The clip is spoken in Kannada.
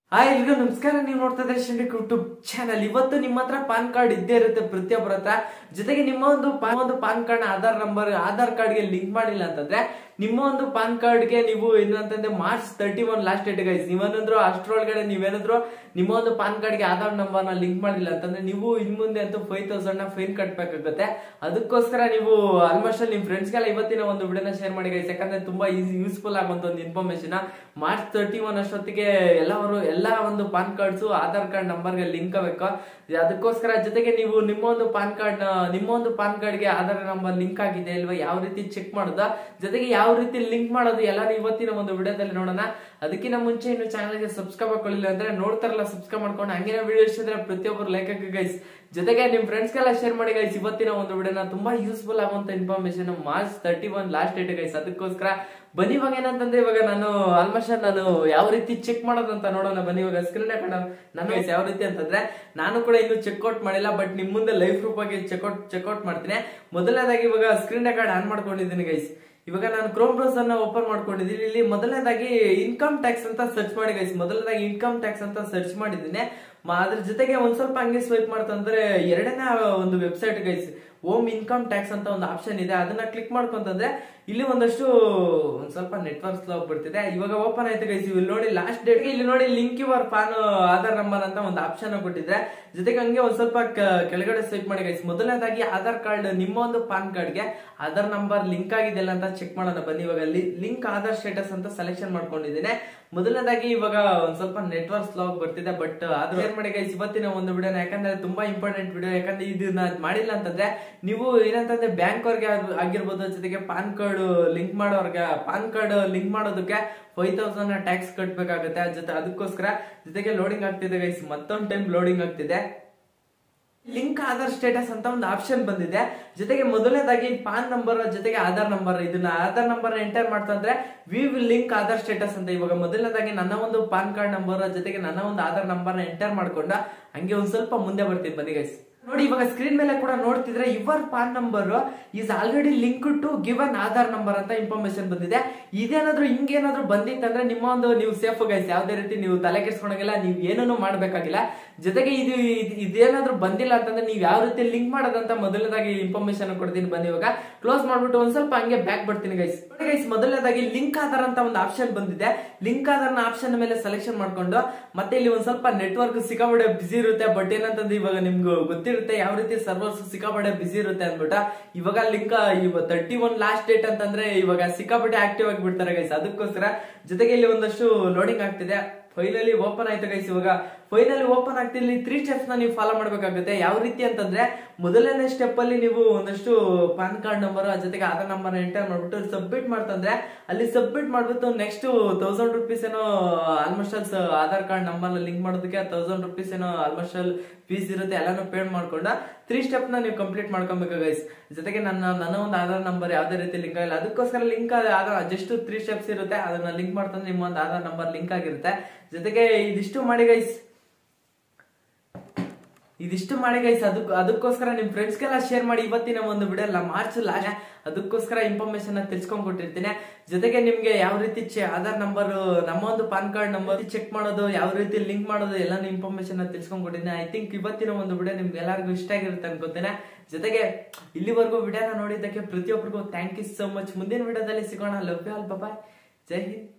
ಹಾಯ್ ಎಲ್ರಿಗೂ ನಮಸ್ಕಾರ ನೀವು ನೋಡ್ತಾ ಇದ್ರೆ ಶಿಂಡಿಕ್ ಯೂಟ್ಯೂಬ್ ಚಾನಲ್ ಇವತ್ತು ನಿಮ್ಮ ಹತ್ರ ಪಾನ್ ಕಾರ್ಡ್ ಇದ್ದೇ ಇರುತ್ತೆ ಪ್ರತಿಯೊಬ್ಬರ ಹತ್ರ ಜೊತೆಗೆ ನಿಮ್ಮ ಒಂದು ಪಾ- ಒಂದು PAN card Aadhaar number Aadhaar ಕಾರ್ಡ್ಗೆ ಲಿಂಕ್ ಮಾಡಿಲ್ಲ ಅಂತಂದ್ರೆ ನಿಮ್ಮ ಒಂದು ಪಾನ್ ಕಾರ್ಡ್ಗೆ ನೀವು ಏನಂತಂದ್ರೆ March thirty one last date guys ನೀವೇನಾದ್ರು ಅಷ್ಟ್ರೊಳಗಡೆ ನೀವೇನಾದ್ರು ನಿಮ್ಮ ಒಂದು ಪಾನ್ ಕಾರ್ಡ್ಗೆ ಆಧಾರ್ ನಂಬರ್ ನ ಲಿಂಕ್ ಮಾಡಿಲ್ಲ ಅಂತಂದ್ರೆ ನೀವು ಇನ್ ಮುಂದೆ ಅಂತೂ ಫೈವ್ ತೌಸಂಡ್ ನ ಫೈನ್ ಕಟ್ಬೇಕಾಗುತ್ತೆ ಅದಕ್ಕೋಸ್ಕರ ನೀವು ಆಲ್ಮೋಸ್ಟ್ ನಿಮ್ ಫ್ರೆಂಡ್ಸ್ಗೆಲ್ಲ ಇವತ್ತಿನ ಒಂದು ವಿಡಿಯೋನ ಶೇರ್ ಮಾಡಿ ಗೈಸ್ ಯಾಕಂದ್ರೆ ತುಂಬಾ ಈಸಿ ಯೂಸ್ಫುಲ್ ಆಗುವಂತ ಒಂದು ಇನ್ಫಾರ್ಮೇಶನ್ ಮಾರ್ಚ್ ತರ್ಟಿ ಒನ್ ಅಷ್ಟೊತ್ತಿಗೆ ಎಲ್ಲವರು ಎಲ್ಲಾ ಒಂದು ಪಾನ್ ಕಾರ್ಡ್ಸ್ ಆಧಾರ್ ಕಾರ್ಡ್ ನಂಬರ್ಗೆ ಲಿಂಕ್ ಆಗಬೇಕು ಅದಕ್ಕೋಸ್ಕರ ಜೊತೆಗೆ ನೀವು ನಿಮ್ಮ ಒಂದು ಪಾನ್ ಕಾರ್ಡ್ ನಿಮ್ಮ ಒಂದು ಪಾನ್ ಕಾರ್ಡ್ಗೆ ಆಧಾರ್ ನಂಬರ್ ಲಿಂಕ್ ಆಗಿದೆ ಇಲ್ವಾ ಯಾವ ರೀತಿ ಚೆಕ್ ಮಾಡೋದು ಜೊತೆಗೆ ಯಾವ ರೀತಿ ಲಿಂಕ್ ಮಾಡೋದು ಎಲ್ಲ ಇವತ್ತಿನ ಒಂದು ವಿಡಿಯೋದಲ್ಲಿ ನೋಡೋಣ ಅದಕ್ಕಿಂತ ಮುಂಚೆ ಇನ್ನು ಚಾನಲ್ಗೆ ಸಬ್ಸ್ಕ್ರೈಬ್ ಹಾಕೊಳ್ಳಿಲ್ಲ ಅಂದ್ರೆ ನೋಡ್ತಾರಲ್ಲ ಸಬ್ಸ್ಕ್ರೈಬ್ ಮಾಡ್ಕೊಂಡು ಹಂಗಿನ ವಿಡಿಯೋ ಇಷ್ಟ ಇದ್ರೆ ಪ್ರತಿಯೊಬ್ಬರು ಲೈಕ್ ಹಾಕಿ ಗೈಸ್ ಜೊತೆಗೆ ನಿಮ್ ಫ್ರೆಂಡ್ಸ್ಗೆಲ್ಲ ಶೇರ್ ಮಾಡಿ ಗೈಸ್ ಇವತ್ತಿನ ಒಂದು ವಿಡಿಯೋನ ತುಂಬಾ ಯೂಸ್ಫುಲ್ ಆಗುವಂತ information March thirty one last date guys ಅದಕ್ಕೋಸ್ಕರ ಬನ್ನಿ ಇವಾಗ ಏನಂತಂದ್ರೆ ಇವಾಗ ನಾನು ಆಲ್ಮೋಸ್ಟ್ ನಾನು ಯಾವ ರೀತಿ ಚೆಕ್ ಮಾಡೋದು ಅಂತ ನೋಡೋಣ ಬನ್ನಿ ಇವಾಗ ಸ್ಕ್ರೀನ್ ಹಾಕೋಣ ನಾನು guys ಯಾವ ರೀತಿ ಅಂತಂದ್ರೆ ನಾನು ಕೂಡ ಇನ್ನು ಚೆಕ್ಔಟ್ ಮಾಡಿಲ್ಲ ಬಟ್ ನಿಮ್ ಮುಂದೆ ಲೈಫ್ ರೂಪಾಗಿ ಚೆಕ್ಔಟ್ ಚೆಕ್ಔಟ್ ಮಾಡ್ತೀನಿ ಮೊದಲನೇದಾಗಿ ಇವಾಗ ಸ್ಕ್ರೀನ್ ರೆಕಾರ್ಡ್ ಆನ್ ಮಾಡ್ಕೊಂಡಿದ್ದೀನಿ ಗೈಸ್ ಇವಾಗ ನಾನು ಕ್ರೋಮ್ ಬ್ರೌಸರ್ ನ ಓಪನ್ ಮಾಡ್ಕೊಂಡಿದ್ದೀನಿ ಇಲ್ಲಿ ಮೊದಲನೇದಾಗಿ ಇನ್ಕಮ್ ಟ್ಯಾಕ್ಸ್ ಅಂತ ಸರ್ಚ್ ಮಾಡಿ ಗೈಸ್ ಮೊದಲನೇದಾಗಿ ಇನ್ಕಮ್ ಟ್ಯಾಕ್ಸ್ ಅಂತ ಸರ್ಚ್ ಮಾಡಿದ್ದೀನಿ ಮ- ಅದ್ರ ಜೊತೆಗೆ ಒಂದ್ ಸ್ವಲ್ಪ ಹಂಗೆ ಸ್ವೈಪ್ ಮಾಡ್ತಂದ್ರೆ ಎರಡನೇ ಒಂದು website guys home income tax ಅಂತ ಒಂದು ಆಪ್ಷನ್ ಇದೆ ಅದನ್ನ ಕ್ಲಿಕ್ ಮಾಡ್ಕೊಂತಂದ್ರೆ ಇಲ್ಲಿ ಒಂದಷ್ಟು ಒಂದ್ ಸ್ವಲ್ಪ ನೆಟ್ವರ್ಕ್ ಸ್ಲೋ ಬರ್ತಿದೆ ಇವಾಗ ಓಪನ್ ಆಯ್ತು ಗೈಸ್ ಇಲ್ಲಿ ನೋಡಿ ಲಾಸ್ಟ್ ಡೇಟ್ ಇಲ್ಲಿ ನೋಡಿ link your PAN Aadhaar number ಅಂತ ಒಂದು ಆಪ್ಷನ್ ಕೊಟ್ಟಿದ್ರೆ ಜೊತೆಗೆ ಹಂಗೆ ಒಂದ್ ಸ್ವಲ್ಪ ಕ- ಕೆಳಗಡೆ ಸ್ವೈಪ್ ಮಾಡಿ ಗೈಸ್ ಮೊದಲನೇದಾಗಿ ಆಧಾರ್ ಕಾರ್ಡ್ ನಿಮ್ಮ ಒಂದು ಪಾನ್ ಕಾರ್ಡ್ಗೆ ಆಧಾರ್ ನಂಬರ್ ಲಿಂಕ್ ಆಗಿದೆಯಲ್ಲ ಅಂತ ಚೆಕ್ ಮಾಡೋಣ ಬನ್ನಿ ಇವಾಗ ಲಿಂಕ್ ಆಧಾರ್ ಸ್ಟೇಟಸ್ ಅಂತ ಸೆಲೆಕ್ಷನ್ ಮಾಡ್ಕೊಂಡಿದ್ದೀನಿ ಮೊದಲನೇದಾಗಿ ಇವಾಗ ಒಂದ್ ಸ್ವಲ್ಪ ನೆಟ್ವರ್ಕ್ ಸ್ಲೋ ಬರ್ತಿದೆ ಬಟ್ ಆದ್ರೂ ಏನ್ ಮಾಡಿ ಗೈಸ್ ಇವತ್ತಿನ ಒಂದು ವಿಡಿಯೋನ ಯಾಕಂದ್ರೆ ತುಂಬಾ ಇಂಪಾರ್ಟೆಂಟ್ ವಿಡಿಯೋ ಯಾಕಂದ್ರೆ ಇದನ್ನ ಮಾಡಿಲ್ಲ ಅಂತಂದ್ರೆ ನೀವು ಏನಂತಂದ್ರೆ ಬ್ಯಾಂಕ್ ಅವ್ರಿಗೆ ಆಗಿರ್ಬೋದು ಜೊತೆಗೆ ಪಾನ್ ಕಾರ್ಡ್ ಲಿಂಕ್ ಮಾಡೋರ್ಗೆ ಪಾನ್ ಕಾರ್ಡ್ ಲಿಂಕ್ ಮಾಡೋದಕ್ಕೆ ಫೈವ್ ತೌಸಂಡ್ ಟ್ಯಾಕ್ಸ್ ಕಟ್ಬೇಕಾಗುತ್ತೆ ಅದ್ ಜೊತೆ ಅದಕ್ಕೋಸ್ಕರ ಜೊತೆಗೆ ಲೋಡಿಂಗ್ ಆಗ್ತಿದೆ ಗೈಸ್ ಮತ್ತೊಂದ್ ಟೈಮ್ ಲೋಡಿಂಗ್ ಆಗ್ತಿದೆ ಲಿಂಕ್ ಆಧಾರ್ ಸ್ಟೇಟಸ್ ಅಂತ ಒಂದು ಆಪ್ಷನ್ ಬಂದಿದೆ ಜೊತೆಗೆ ಮೊದಲನೇದಾಗಿ ಪಾನ್ ನಂಬರ್ ಜೊತೆಗೆ ಆಧಾರ್ ನಂಬರ್ ಇದನ್ನ ಆಧಾರ್ ನಂಬರ್ ಎಂಟರ್ ಮಾಡ್ತಂದ್ರೆ we will link Aadhaar status ಅಂತ ಇವಾಗ ಮೊದಲನೇದಾಗಿ ನನ್ನ ಒಂದು ಪಾನ್ ಕಾರ್ಡ್ ನಂಬರ್ ಜೊತೆಗೆ ನನ್ನ ಒಂದು ಆಧಾರ್ ನಂಬರ್ ನ ಎಂಟರ್ ಮಾಡ್ಕೊಂಡ ಹಂಗೆ ಒಂದ್ ಸ್ವಲ್ಪ ಮುಂದೆ ಬರ್ತೀನಿ ಬನ್ನಿ ಗೈಸ್ ನೋಡಿ ಇವಾಗ ಸ್ಕ್ರೀನ್ ಮೇಲೆ ಕೂಡ ನೋಡ್ತಿದ್ರೆ your PAN number is already link to given Aadhaar number ಅಂತ ಇನ್ಫಾರ್ಮೇಶನ್ ಬಂದಿದೆ ಇದೇನಾದ್ರೂ ಹಿಂಗೇನಾದ್ರೂ ಬಂದಿತ್ತಂದ್ರೆ ನಿಮ್ಮ ಒಂದು ನೀವು ಸೇಫ್ ಗೈಸ್ ಯಾವ್ದೇ ರೀತಿ ನೀವು ತಲೆ ಕೆಡ್ಸ್ಕೊಳಂಗಿಲ್ಲ ನೀವು ಏನನ್ನು ಮಾಡ್ಬೇಕಾಗಿಲ್ಲ ಜೊತೆಗೆ ಇದು ಇದ್- ಇದೇನಾದ್ರೂ ಬಂದಿಲ್ಲ ಅಂತಂದ್ರೆ ನೀವು ಯಾವ ರೀತಿ ಲಿಂಕ್ ಮಾಡೋದಂತ ಮೊದಲನೇದಾಗಿ ಇನ್ಫಾರ್ಮೇಶನ್ ಕೊಡ್ತೀನಿ ಬನ್ನಿ ಇವಾಗ ಕ್ಲೋಸ್ ಮಾಡ್ಬಿಟ್ಟು ಒಂದ್ ಸ್ವಲ್ಪ ಹಂಗೆ ಬ್ಯಾಕ್ ಬರ್ತೀನಿ ಗೈಸ್ ನೋಡಿ ಗೈಸ್ ಮೊದಲನೇದಾಗಿ ಲಿಂಕ್ ಆಧಾರ್ ಅಂತ ಒಂದು ಆಪ್ಷನ್ ಬಂದಿದೆ ಲಿಂಕ್ ಆಧಾರ್ನ ಆಪ್ಷನ್ ಮೇಲೆ ಸೆಲೆಕ್ಷನ್ ಮಾಡ್ಕೊಂಡು ಮತ್ತೆ ಇಲ್ಲಿ ಒಂದ್ ಸ್ವಲ್ಪ ನೆಟ್ವರ್ಕ್ ಸಿಕ್ಕಾಪಟ್ಟೆ ಬಿಸಿ ಇರುತ್ತೆ ಬಟ್ ಏನಂತಂದ್ರೆ ಇವಾಗ ನಿಮ್ಗೆ ಗೊತ್ತಿರುತ್ತೆ ಯಾವ ರೀತಿ ಸರ್ವರ್ಸ್ ಸಿಕ್ಕಾಪಟ್ಟೆ ಬಿಸಿ ಇರುತ್ತೆ ಅಂದ್ಬಿಟ್ಟು ಇವಾಗ ಲಿಂಕ್ ಇವಾಗ ತರ್ಟಿ ಒನ್ ಲಾಸ್ಟ್ ಡೇಟ್ ಅಂತಂದ್ರೆ ಇವಾಗ ಸಿಕ್ಕಾಪಟ್ಟೆ ಆಕ್ಟಿವ್ ಆಗಿ ಬಿಡ್ತಾರೆ ಗೈಸ್ ಅದಕ್ಕೋಸ್ಕರ ಜೊತೆಗೆ ಇಲ್ಲಿ ಒಂದಷ್ಟು ಲೋಡಿಂಗ್ ಆಗ್ತಿದೆ ಫೈನಲಿ ಓಪನ್ ಆಯ್ತು ಗೈಸ್ ಇವಾಗ ಫೈನಲಿ ಓಪನ್ ಆಗ್ತಿಲ್ಲ ಇಲ್ಲಿ ತ್ರೀ ಸ್ಟೆಪ್ಸ್ ನ ನೀವು ಫಾಲೋ ಮಾಡ್ಬೇಕಾಗುತ್ತೆ ಯಾವ ರೀತಿ ಅಂತಂದ್ರೆ ಮೊದಲನೇ ಸ್ಟೆಪ್ ಅಲ್ಲಿ ನೀವು ಒಂದಷ್ಟು ಪಾನ್ ಕಾರ್ಡ್ ನಂಬರ್ ಜೊತೆಗೆ ಆಧಾರ್ ನಂಬರ್ ಎಂಟರ್ ಮಾಡ್ಬಿಟ್ಟು ಸಬ್ಮಿಟ್ ಮಾಡ್ತಂದ್ರೆ ಅಲ್ಲಿ ಸಬ್ಮಿಟ್ ಮಾಡ್ಬಿಟ್ಟು ನೆಕ್ಸ್ಟ್ ತೌಸಂಡ್ ರುಪೀಸ್ ಏನೋ almost Aadhaar card number link ಮಾಡೋದಕ್ಕೆ ತೌಸಂಡ್ ರುಪೀಸ್ ಏನೋ ಆಲ್ಮೋಸ್ಟ್ ಫೀಸ್ ಇರುತ್ತೆ ಎಲ್ಲಾನು ಪೇ ಮಾಡ್ಕೊಂಡ ತ್ರೀ ಸ್ಟೆಪ್ ನ ನೀವು ಕಂಪ್ಲೀಟ್ ಮಾಡ್ಕೊಬೇಕು ಗೈಸ್ ಜೊತೆಗೆ ನನ್ನ ನನ್ನ ಒಂದು ಆಧಾರ್ ನಂಬರ್ ಯಾವ್ದೇ ರೀತಿ ಲಿಂಕ್ ಆಗಿಲ್ಲ ಅದಕ್ಕೋಸ್ಕರ link Aadhaar just three steps ಇರುತ್ತೆ ಅದನ್ನ ಲಿಂಕ್ ಮಾಡ್ತಂದ್ರೆ ನಿಮ್ಮ ಒಂದು ಆಧಾರ್ ನಂಬರ್ ಲಿಂಕ್ ಆಗಿರುತ್ತೆ ಜೊತೆಗೆ ಇದಿಷ್ಟು ಮಾಡಿ ಗೈಸ್ ಇದಿಷ್ಟು ಮಾಡಿ ಗೈಸ್ ಅದಕ್ಕೆ ಅದಕ್ಕೋಸ್ಕರ ನಿಮ್ ಫ್ರೆಂಡ್ಸ್ಗೆಲ್ಲ ಶೇರ್ ಮಾಡಿ ಇವತ್ತಿನ ಒಂದು ವಿಡಿಯೋ ಅಲ್ಲ ಮಾರ್ಚ್ ಲಾಸ್ಟ್ ಅದಕ್ಕೋಸ್ಕರ ಇನ್ಫಾರ್ಮೇಶನ್ ತಿಳ್ಸ್ಕೊಂಡ್ ಕೊಟ್ಟಿರ್ತೀನಿ ಜೊತೆಗೆ ನಿಮ್ಗೆ ಯಾವ ರೀತಿ ಚೆ- ಆಧಾರ್ ನಂಬರ್ ನಮ್ಮ ಒಂದು ಪಾನ್ ಕಾರ್ಡ್ ನಂಬರ್ ಚೆಕ್ ಮಾಡೋದು ಯಾವ ರೀತಿ ಲಿಂಕ್ ಮಾಡೋದು ಎಲ್ಲಾನು ಇನ್ಫಾರ್ಮೇಶನ್ ತಿಳ್ಸ್ಕೊಂಡ್ ಕೊಟ್ಟಿದ್ದೀನಿ ಐ ಥಿಂಕ್ ಇವತ್ತಿನ ಒಂದು ವಿಡಿಯೋ ನಿಮ್ಗೆ ಎಲ್ಲರಿಗೂ ಇಷ್ಟ ಆಗಿರುತ್ತೆ ಅನ್ಕೋತೇನೆ ಜೊತೆಗೆ ಇಲ್ಲಿವರೆಗೂ ವಿಡಿಯೋನ ನೋಡಿದ್ದಕ್ಕೆ ಪ್ರತಿಯೊಬ್ಬರಿಗೂ ಥ್ಯಾಂಕ್ ಯು ಸೋ ಮಚ್ ಮುಂದಿನ ವಿಡಿಯೋದಲ್ಲಿ ಸಿಗೋಣ love you all bye Jai Hind